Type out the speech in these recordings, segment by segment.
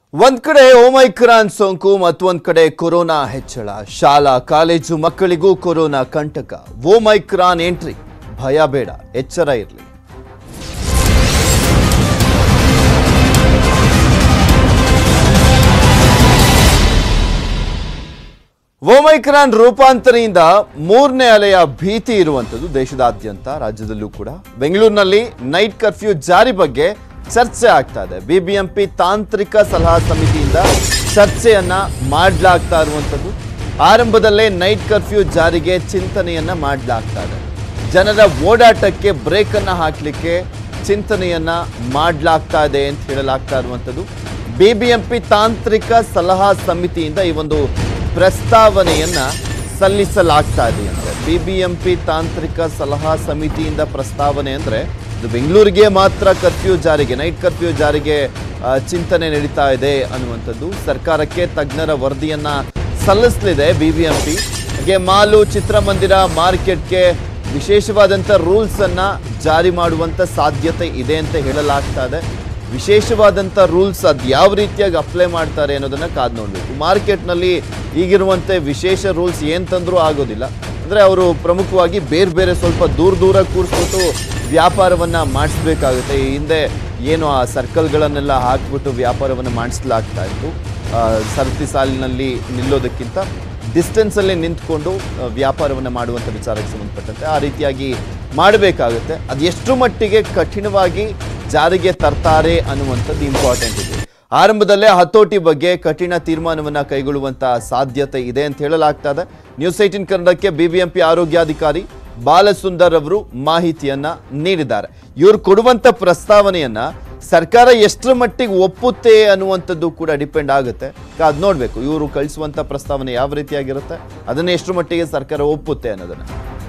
ಒಂದ್ ಕಡೆ ಓಮೈಕ್ರಾನ್ ಸೋಂಕು ಮತ್ತೊಂದ್ ಕಡೆ ಕೊರೋನಾ ಹೆಚ್ಚಳ ಶಾಲಾ ಕಾಲೇಜು ಮಕ್ಕಳಿಗೂ ಕೊರೋನಾ ಕಂಟಕ ಓಮೈಕ್ರಾನ್ ಎಂಟ್ರಿ ಭಯ ಬೇಡ ಎಚ್ಚರ ಇರಲಿ ಓಮೈಕ್ರಾನ್ ರೂಪಾಂತರಿಯಿಂದ ಮೂರನೇ ಅಲೆಯ ಭೀತಿ ಇರುವಂಥದ್ದು ದೇಶದಾದ್ಯಂತ ರಾಜ್ಯದಲ್ಲೂ ಕೂಡ ಬೆಂಗಳೂರಿನಲ್ಲಿ ನೈಟ್ ಕರ್ಫ್ಯೂ ಜಾರಿ ಬಗ್ಗೆ ಚರ್ಚೆ ಆಗ್ತಾ ಇದೆ ಬಿಬಿಎಂಪಿ ತಾಂತ್ರಿಕ ಸಲಹಾ ಸಮಿತಿಯಿಂದ ಚರ್ಚೆಯನ್ನ ಮಾಡಲಾಗ್ತಾ ಇರುವಂಥದ್ದು ಆರಂಭದಲ್ಲೇ ನೈಟ್ ಕರ್ಫ್ಯೂ ಜಾರಿಗೆ ಚಿಂತನೆಯನ್ನ ಮಾಡಲಾಗ್ತಾ ಇದೆ ಜನರ ಓಡಾಟಕ್ಕೆ ಬ್ರೇಕ್ ಅನ್ನ ಹಾಕಲಿಕ್ಕೆ ಚಿಂತನೆಯನ್ನ ಮಾಡಲಾಗ್ತಾ ಇದೆ ಅಂತ ಹೇಳಲಾಗ್ತಾ ಇರುವಂಥದ್ದು ಬಿಬಿಎಂಪಿ ತಾಂತ್ರಿಕ ಸಲಹಾ ಸಮಿತಿಯಿಂದ ಈ ಒಂದು ಪ್ರಸ್ತಾವನೆಯನ್ನ ಸಲ್ಲಿಸಲಾಗ್ತಾ ಇದೆ ಅಂದ್ರೆ ಬಿಬಿಎಂಪಿ ತಾಂತ್ರಿಕ ಸಲಹಾ ಸಮಿತಿಯಿಂದ ಪ್ರಸ್ತಾವನೆ ಅಂದ್ರೆ ಇದು ಬೆಂಗಳೂರಿಗೆ ಮಾತ್ರ ಕರ್ಫ್ಯೂ ಜಾರಿಗೆ ನೈಟ್ ಕರ್ಫ್ಯೂ ಜಾರಿಗೆ ಆ, ಚಿಂತನೆ ನಡೀತಾ ಇದೆ ಅನ್ನುವಂಥದ್ದು ಸರ್ಕಾರಕ್ಕೆ ತಜ್ಞರ ವರದಿಯನ್ನ ಸಲ್ಲಿಸಲಿದೆ ಬಿಬಿಎಂಪಿ ಹಾಗೆ ಮಾಲು ಚಿತ್ರಮಂದಿರ ಮಾರ್ಕೆಟ್ಗೆ ವಿಶೇಷವಾದಂಥ ರೂಲ್ಸ್ ಅನ್ನ ಜಾರಿ ಮಾಡುವಂತ ಸಾಧ್ಯತೆ ಇದೆ ಅಂತ ಹೇಳಲಾಗ್ತಾ ಇದೆ ವಿಶೇಷವಾದಂಥ ರೂಲ್ಸ್ ಅದು ಯಾವ ರೀತಿಯಾಗಿ ಅಪ್ಲೈ ಮಾಡ್ತಾರೆ ಅನ್ನೋದನ್ನ ಕಾದು ನೋಡಬೇಕು ಮಾರ್ಕೆಟ್ನಲ್ಲಿ ಈಗಿರುವಂತೆ ವಿಶೇಷ ರೂಲ್ಸ್ ಏನು ತಂದರೂ ಆಗೋದಿಲ್ಲ ಅಂದರೆ ಅವರು ಪ್ರಮುಖವಾಗಿ ಬೇರೆ ಬೇರೆ ಸ್ವಲ್ಪ ದೂರ ದೂರ ಕೂರಿಸ್ಬಿಟ್ಟು ವ್ಯಾಪಾರವನ್ನ ಮಾಡಿಸ್ಬೇಕಾಗುತ್ತೆ ಈ ಹಿಂದೆ ಏನು ಆ ಸರ್ಕಲ್ಗಳನ್ನೆಲ್ಲ ಹಾಕ್ಬಿಟ್ಟು ವ್ಯಾಪಾರವನ್ನು ಮಾಡಿಸ್ಲಾಗ್ತಾ ಇತ್ತು ಆ, ಸರತಿ ಸಾಲಿನಲ್ಲಿ ನಿಲ್ಲೋದಕ್ಕಿಂತ ಡಿಸ್ಟೆನ್ಸಲ್ಲೇ ನಿಂತ್ಕೊಂಡು ಆ, ವ್ಯಾಪಾರವನ್ನು ಮಾಡುವಂಥ ವಿಚಾರಕ್ಕೆ ಸಂಬಂಧಪಟ್ಟಂತೆ ಆ ರೀತಿಯಾಗಿ ಮಾಡಬೇಕಾಗುತ್ತೆ ಅದು ಎಷ್ಟು ಮಟ್ಟಿಗೆ ಕಠಿಣವಾಗಿ ಜಾರಿಗೆ ತರ್ತಾರೆ ಅನ್ನುವಂಥದ್ದು ಇಂಪಾರ್ಟೆಂಟ್ ಇದೆ ಆರಂಭದಲ್ಲೇ ಹತೋಟಿ ಬಗ್ಗೆ ಕಠಿಣ ತೀರ್ಮಾನವನ್ನ ಕೈಗೊಳ್ಳುವಂತ ಸಾಧ್ಯತೆ ಇದೆ ಅಂತ ಹೇಳಲಾಗ್ತಾ ಇದೆ ನ್ಯೂಸ್ ಏಟಿನ್ ಕನ್ನಡಕ್ಕೆ ಬಿಬಿಎಂಪಿ ಆರೋಗ್ಯಾಧಿಕಾರಿ ಬಾಲಸುಂದರ್ ಅವರು ಮಾಹಿತಿಯನ್ನ ನೀಡಿದ್ದಾರೆ ಇವರು ಕೊಡುವಂತ ಪ್ರಸ್ತಾವನೆಯನ್ನ ಸರ್ಕಾರ ಎಷ್ಟರ ಮಟ್ಟಿಗೆ ಒಪ್ಪುತ್ತೆ ಅನ್ನುವಂಥದ್ದು ಕೂಡ ಡಿಪೆಂಡ್ ಆಗುತ್ತೆ ಅದು ನೋಡಬೇಕು ಇವರು ಕಳಿಸುವಂತ ಪ್ರಸ್ತಾವನೆ ಯಾವ ರೀತಿಯಾಗಿರುತ್ತೆ ಅದನ್ನ ಎಷ್ಟು ಮಟ್ಟಿಗೆ ಸರ್ಕಾರ ಒಪ್ಪುತ್ತೆ ಅನ್ನೋದನ್ನ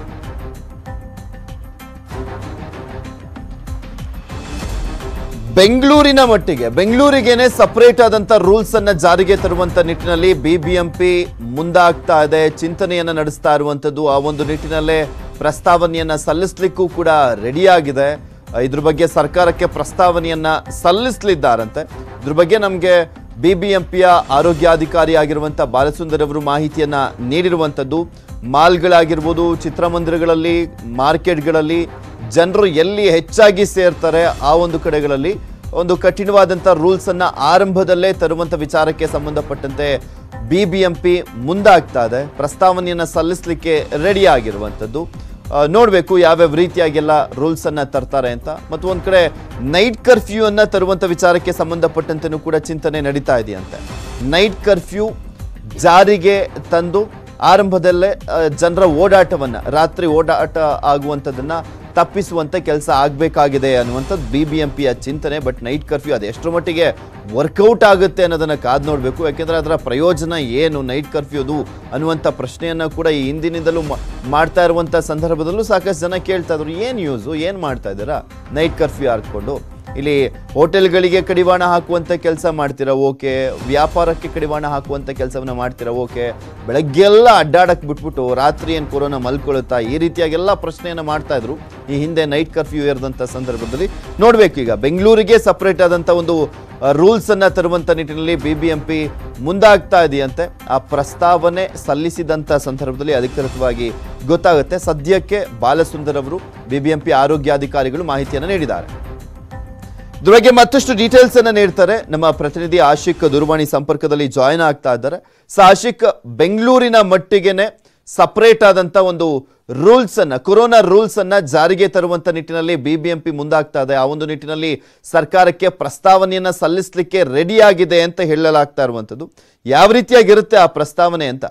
ಬೆಂಗಳೂರಿನ ಮಟ್ಟಿಗೆ ಬೆಂಗಳೂರಿಗೇನೆ ಸಪರೇಟ್ ಆದಂತ ರೂಲ್ಸ್ ಅನ್ನ ಜಾರಿಗೆ ತರುವಂತ ನಿಟ್ಟಿನಲ್ಲಿ ಬಿಬಿಎಂಪಿ ಮುಂದಾಗ್ತಾ ಇದೆ ಚಿಂತನೆಯನ್ನ ನಡೆಸ್ತಾ ಇರುವಂತದ್ದು ಆ ಒಂದು ನಿಟ್ಟಿನಲ್ಲೇ ಪ್ರಸ್ತಾವನೆಯನ್ನ ಸಲ್ಲಿಸ್ಲಿಕ್ಕೂ ಕೂಡ ರೆಡಿಯಾಗಿದೆ ಇದ್ರ ಬಗ್ಗೆ ಸರ್ಕಾರಕ್ಕೆ ಪ್ರಸ್ತಾವನೆಯನ್ನ ಸಲ್ಲಿಸಲಿದ್ದಾರಂತೆ ಇದ್ರ ಬಗ್ಗೆ ನಮಗೆ ಬಿಬಿಎಂಪಿಯ ಆರೋಗ್ಯಾಧಿಕಾರಿ ಆಗಿರುವಂತ ಬಾಲಸುಂದರ್ ಅವರು ಮಾಹಿತಿಯನ್ನ ನೀಡಿರುವಂತದ್ದು ಮಾಲ್ಗಳಾಗಿರ್ಬೋದು ಚಿತ್ರಮಂದಿರಗಳಲ್ಲಿ ಮಾರ್ಕೆಟ್ಗಳಲ್ಲಿ ಜನರು ಎಲ್ಲಿ ಹೆಚ್ಚಾಗಿ ಸೇರ್ತಾರೆ ಆ ಒಂದು ಕಡೆಗಳಲ್ಲಿ ಒಂದು ಕಠಿಣವಾದಂಥ ರೂಲ್ಸ್ ಅನ್ನ ಆರಂಭದಲ್ಲೇ ತರುವಂತ ವಿಚಾರಕ್ಕೆ ಸಂಬಂಧಪಟ್ಟಂತೆ ಬಿಬಿಎಂಪಿ ಮುಂದಾಗ್ತಾ ಇದೆ ಪ್ರಸ್ತಾವನೆಯನ್ನ ಸಲ್ಲಿಸಲಿಕ್ಕೆ ರೆಡಿ ಆಗಿರುವಂಥದ್ದು ಆ, ನೋಡ್ಬೇಕು ಯಾವ್ಯಾವ ರೀತಿಯಾಗೆಲ್ಲ ರೂಲ್ಸ್ ಅನ್ನ ತರ್ತಾರೆ ಅಂತ ಮತ್ತು ಒಂದ್ ಕಡೆ ನೈಟ್ ಕರ್ಫ್ಯೂ ಅನ್ನ ತರುವಂತ ವಿಚಾರಕ್ಕೆ ಸಂಬಂಧಪಟ್ಟಂತೆನೂ ಕೂಡ ಚಿಂತನೆ ನಡೀತಾ ಇದೆಯಂತೆ ನೈಟ್ ಕರ್ಫ್ಯೂ ಜಾರಿಗೆ ತಂದು ಆರಂಭದಲ್ಲೇ ಆ, ಜನರ ಓಡಾಟವನ್ನ ರಾತ್ರಿ ಓಡಾಟ ಆಗುವಂಥದ್ದನ್ನ ತಪ್ಪಿಸುವಂತ ಕೆಲಸ ಆಗಬೇಕಾಗಿದೆ ಅನ್ನುವಂಥದ್ದು ಬಿ ಬಿ ಎಂ ಪಿಯ ಚಿಂತನೆ ಬಟ್ ನೈಟ್ ಕರ್ಫ್ಯೂ ಅದು ಎಷ್ಟರ ಮಟ್ಟಿಗೆ ವರ್ಕೌಟ್ ಆಗುತ್ತೆ ಅನ್ನೋದನ್ನ ಕಾದು ನೋಡಬೇಕು ಯಾಕೆಂದ್ರೆ ಅದರ ಪ್ರಯೋಜನ ಏನು ನೈಟ್ ಕರ್ಫ್ಯೂದು ಅನ್ನುವಂಥ ಪ್ರಶ್ನೆಯನ್ನ ಕೂಡ ಈ ಹಿಂದಿನಿಂದಲೂ ಮಾ- ಮಾಡ್ತಾ ಇರುವಂಥ ಸಂದರ್ಭದಲ್ಲೂ ಸಾಕಷ್ಟು ಜನ ಕೇಳ್ತಾ ಇದ್ರು ಏನು ಯೂಸು ಏನು ಮಾಡ್ತಾ ಇದ್ದೀರಾ ನೈಟ್ ಕರ್ಫ್ಯೂ ಹಾಕ್ಕೊಂಡು ಇಲ್ಲಿ ಹೋಟೆಲ್ಗಳಿಗೆ ಕಡಿವಾಣ ಹಾಕುವಂತ ಕೆಲಸ ಮಾಡ್ತೀರಾ ಓಕೆ ವ್ಯಾಪಾರಕ್ಕೆ ಕಡಿವಾಣ ಹಾಕುವಂತ ಕೆಲಸವನ್ನ ಮಾಡ್ತೀರಾ ಓಕೆ ಬೆಳಗ್ಗೆಲ್ಲ ಅಡ್ಡಾಡಕ್ ಬಿಟ್ಬಿಟ್ಟು ರಾತ್ರಿ ಏನು ಕೊರೋನಾ ಮಲ್ಕೊಳ್ಳುತ್ತಾ ಈ ರೀತಿಯಾಗೆಲ್ಲ ಪ್ರಶ್ನೆಯನ್ನ ಮಾಡ್ತಾ ಇದ್ರು ಈ ಹಿಂದೆ ನೈಟ್ ಕರ್ಫ್ಯೂ ಇರದಂತ ಸಂದರ್ಭದಲ್ಲಿ ನೋಡ್ಬೇಕು ಈಗ ಬೆಂಗಳೂರಿಗೆ ಸಪರೇಟ್ ಆದಂತ ಒಂದು ರೂಲ್ಸ್ ಅನ್ನ ತರುವಂತ ನಿಟ್ಟಿನಲ್ಲಿ ಬಿಬಿಎಂಪಿ ಮುಂದಾಗ್ತಾ ಇದೆಯಂತೆ ಆ ಪ್ರಸ್ತಾವನೆ ಸಲ್ಲಿಸಿದಂತ ಸಂದರ್ಭದಲ್ಲಿ ಅಧಿಕೃತವಾಗಿ ಗೊತ್ತಾಗುತ್ತೆ ಸದ್ಯಕ್ಕೆ ಬಾಲಸುಂದರ್ ಅವರು ಬಿಬಿಎಂಪಿ ಆರೋಗ್ಯಾಧಿಕಾರಿಗಳು ಮಾಹಿತಿಯನ್ನು ನೀಡಿದ್ದಾರೆ ಇದ್ರ ಬಗ್ಗೆ ಮತ್ತಷ್ಟು ಡೀಟೇಲ್ಸ್ ಅನ್ನ ನೀಡ್ತಾರೆ ನಮ್ಮ ಪ್ರತಿನಿಧಿ ಆಶಿಕ್ ದೂರವಾಣಿ ಸಂಪರ್ಕದಲ್ಲಿ ಜಾಯಿನ್ ಆಗ್ತಾ ಇದ್ದಾರೆ ಸೊ ಆಶಿಕ್ ಬೆಂಗಳೂರಿನ ಮಟ್ಟಿಗೆನೆ ಸಪರೇಟ್ ಆದಂತ ಒಂದು ರೂಲ್ಸ್ ಅನ್ನ ಕೊರೋನಾ ರೂಲ್ಸ್ ಅನ್ನ ಜಾರಿಗೆ ತರುವಂತ ನಿಟ್ಟಿನಲ್ಲಿ ಬಿಬಿಎಂಪಿ ಮುಂದಾಗ್ತಾ ಇದೆ ಆ ಒಂದು ನಿಟ್ಟಿನಲ್ಲಿ ಸರ್ಕಾರಕ್ಕೆ ಪ್ರಸ್ತಾವನೆಯನ್ನ ಸಲ್ಲಿಸಲಿಕ್ಕೆ ರೆಡಿ ಆಗಿದೆ ಅಂತ ಹೇಳಲಾಗ್ತಾ ಇರುವಂತದ್ದು ಯಾವ ರೀತಿಯಾಗಿರುತ್ತೆ ಆ ಪ್ರಸ್ತಾವನೆ ಅಂತ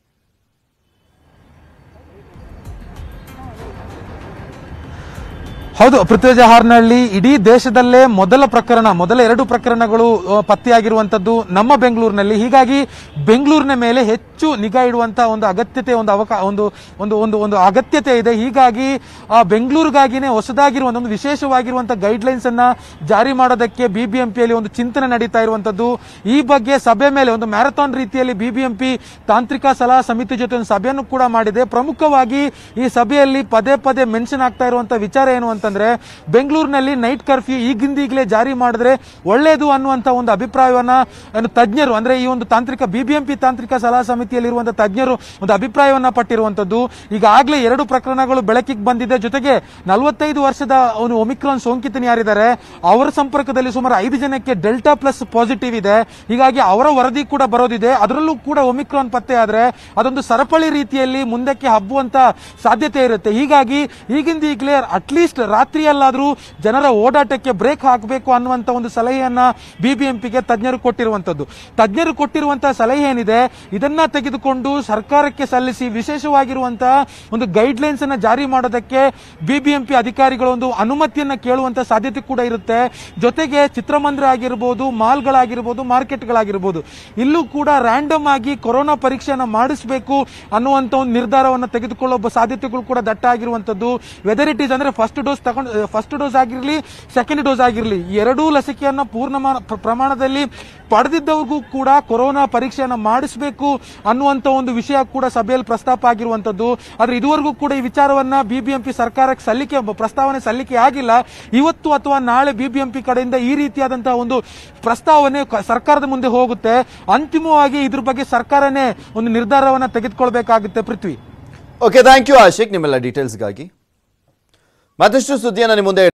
ಹೌದು ಪೃಥ್ವಿರಾಜ ಹಾರ್ನಹಳ್ಳಿ ಇಡೀ ದೇಶದಲ್ಲೇ ಮೊದಲ ಪ್ರಕರಣ ಮೊದಲ ಎರಡು ಪ್ರಕರಣಗಳು ಆ, ಪತ್ತೆಯಾಗಿರುವಂತದ್ದು ನಮ್ಮ ಬೆಂಗಳೂರಿನಲ್ಲಿ ಹೀಗಾಗಿ ಬೆಂಗಳೂರಿನ ಮೇಲೆ ಹೆಚ್ಚು ಹೆಚ್ಚು ನಿಗಾ ಇಡುವಂತ ಒಂದು ಅಗತ್ಯತೆ ಒಂದು ಅವಕ ಒಂದು ಒಂದು ಒಂದು ಒಂದು ಅಗತ್ಯತೆ ಇದೆ ಹೀಗಾಗಿ ಆ, ಬೆಂಗಳೂರಿಗಾಗಿನೇ ಹೊಸದಾಗಿರುವ ಒಂದು ವಿಶೇಷವಾಗಿರುವಂತಹ ಗೈಡ್ಲೈನ್ಸ್ ಅನ್ನ ಜಾರಿ ಮಾಡೋದಕ್ಕೆ ಬಿಬಿಎಂಪಿಯಲ್ಲಿ ಒಂದು ಚಿಂತನೆ ನಡೀತಾ ಇರುವಂತದ್ದು ಈ ಬಗ್ಗೆ ಸಭೆ ಮೇಲೆ ಒಂದು ಮ್ಯಾರಥಾನ್ ರೀತಿಯಲ್ಲಿ ಬಿಬಿಎಂಪಿ ತಾಂತ್ರಿಕ ಸಲಹಾ ಸಮಿತಿ ಜೊತೆ ಒಂದು ಸಭೆಯನ್ನು ಕೂಡ ಮಾಡಿದೆ ಪ್ರಮುಖವಾಗಿ ಈ ಸಭೆಯಲ್ಲಿ ಪದೇ ಪದೇ ಮೆನ್ಷನ್ ಆಗ್ತಾ ಇರುವಂತಹ ವಿಚಾರ ಏನು ಅಂತಂದ್ರೆ ಬೆಂಗಳೂರಿನಲ್ಲಿ ನೈಟ್ ಕರ್ಫ್ಯೂ ಈಗಿಂದೀಗಲೇ ಜಾರಿ ಮಾಡಿದ್ರೆ ಒಳ್ಳೆಯದು ಅನ್ನುವಂತ ಒಂದು ಅಭಿಪ್ರಾಯವನ್ನ ಏನು ತಜ್ಞರು ಅಂದ್ರೆ ಈ ಒಂದು ತಾಂತ್ರಿಕ ಬಿಬಿಎಂಪಿ ತಾಂತ್ರಿಕ ಸಲಹಾ ಸಮಿತಿಯಲ್ಲಿ ಇರುವಂತಹ ತಜ್ಞರು ಒಂದು ಅಭಿಪ್ರಾಯವನ್ನ ಪಟ್ಟಿರುವಂತದ್ದು ಈಗಾಗಲೇ ಎರಡು ಪ್ರಕರಣಗಳು ಬೆಳಕಿಗೆ ಬಂದಿದೆ ಜೊತೆಗೆ ನಲವತ್ತೈದು ವರ್ಷದ ಅವನು ಒಮಿಕ್ರಾನ್ ಸೋಂಕಿತನು ಯಾರಿದ್ದಾರೆ ಅವರ ಸಂಪರ್ಕದಲ್ಲಿ ಸುಮಾರು ಐದು ಜನಕ್ಕೆ ಡೆಲ್ಟಾ ಪ್ಲಸ್ ಪಾಸಿಟಿವ್ ಇದೆ ಹೀಗಾಗಿ ಅವರ ವರದಿ ಕೂಡ ಬರೋದಿದೆ ಅದರಲ್ಲೂ ಕೂಡ ಒಮಿಕ್ರಾನ್ ಪತ್ತೆ ಆದ್ರೆ ಅದೊಂದು ಸರಪಳಿ ರೀತಿಯಲ್ಲಿ ಮುಂದಕ್ಕೆ ಹಬ್ಬುವಂತ ಸಾಧ್ಯತೆ ಇರುತ್ತೆ ಹೀಗಾಗಿ ಈಗಿಂದ ಈಗಲೇ ಅಟ್ಲೀಸ್ಟ್ ರಾತ್ರಿಯಲ್ಲಾದ್ರೂ ಜನರ ಓಡಾಟಕ್ಕೆ ಬ್ರೇಕ್ ಹಾಕಬೇಕು ಅನ್ನುವಂತ ಒಂದು ಸಲಹೆಯನ್ನ ಬಿಬಿಎಂಪಿಗೆ ತಜ್ಞರು ಕೊಟ್ಟಿರುವಂತದ್ದು ತಜ್ಞರು ಕೊಟ್ಟಿರುವಂತಹ ಸಲಹೆ ಏನಿದೆ ಇದನ್ನ ತೆಗೆದುಕೊಂಡು ಸರ್ಕಾರಕ್ಕೆ ಸಲ್ಲಿಸಿ ವಿಶೇಷವಾಗಿರುವಂತಹ ಒಂದು ಗೈಡ್ ಲೈನ್ಸ್ ಅನ್ನ ಜಾರಿ ಮಾಡೋದಕ್ಕೆ ಬಿಬಿಎಂಪಿ ಅಧಿಕಾರಿಗಳು ಒಂದು ಅನುಮತಿಯನ್ನ ಕೇಳುವಂತ ಸಾಧ್ಯತೆ ಕೂಡ ಇರುತ್ತೆ ಜೊತೆಗೆ ಚಿತ್ರಮಂದಿರ ಆಗಿರ್ಬೋದು ಮಾಲ್ಗಳಾಗಿರ್ಬೋದು ಮಾರ್ಕೆಟ್ಗಳಾಗಿರ್ಬೋದು ಇಲ್ಲೂ ಕೂಡ ರ್ಯಾಂಡಮ್ ಆಗಿ ಕೊರೋನಾ ಪರೀಕ್ಷೆಯನ್ನ ಮಾಡಿಸಬೇಕು ಅನ್ನುವಂತ ಒಂದು ನಿರ್ಧಾರವನ್ನು ತೆಗೆದುಕೊಳ್ಳುವ ಸಾಧ್ಯತೆಗಳು ಕೂಡ ದಟ್ಟ ಆಗಿರುವಂತದ್ದು ವೆದರ್ ಇಟ್ ಈಸ್ ಅಂದ್ರೆ ಫಸ್ಟ್ ಡೋಸ್ ತಗೊಂಡು ಫಸ್ಟ್ ಡೋಸ್ ಆಗಿರಲಿ ಸೆಕೆಂಡ್ ಡೋಸ್ ಆಗಿರಲಿ ಎರಡೂ ಲಸಿಕೆಯನ್ನ ಪೂರ್ಣ ಮಾ- ಪ್ರ- ಪ್ರಮಾಣದಲ್ಲಿ ಪಡೆದಿದ್ದವ್ರಿಗೂ ಕೂಡ ಕೊರೋನಾ ಪರೀಕ್ಷೆಯನ್ನ ಮಾಡಿಸಬೇಕು ಅನ್ನುವಂತ ಒಂದು ವಿಷಯ ಕೂಡ ಸಭೆಯಲ್ಲಿ ಪ್ರಸ್ತಾಪ ಆಗಿರುವಂತದ್ದು ಆದ್ರೆ ಇದುವರೆಗೂ ಕೂಡ ಈ ವಿಚಾರವನ್ನ ಬಿಬಿಎಂಪಿ ಸರ್ಕಾರಕ್ಕೆ ಸಲ್ಲಿಕೆ ಪ್ರಸ್ತಾವನೆ ಸಲ್ಲಿಕೆ ಆಗಿಲ್ಲ ಇವತ್ತು ಅಥವಾ ನಾಳೆ ಬಿಬಿಎಂಪಿ ಕಡೆಯಿಂದ ಈ ರೀತಿಯಾದಂತಹ ಒಂದು ಪ್ರಸ್ತಾವನೆ ಕ- ಸರ್ಕಾರದ ಮುಂದೆ ಹೋಗುತ್ತೆ ಅಂತಿಮವಾಗಿ ಇದ್ರ ಬಗ್ಗೆ ಸರ್ಕಾರನೇ ಒಂದು ನಿರ್ಧಾರವನ್ನ ತೆಗೆದುಕೊಳ್ಬೇಕಾಗುತ್ತೆ Prithvi okay thank you Ashiq ನಿಮ್ಮೆಲ್ಲ ಡೀಟೇಲ್ಸ್ಗಾಗಿ ಮತ್ತಷ್ಟು ಸುದ್ದಿಯನ್ನು ನಿಮ್ಮ ಮುಂದೆ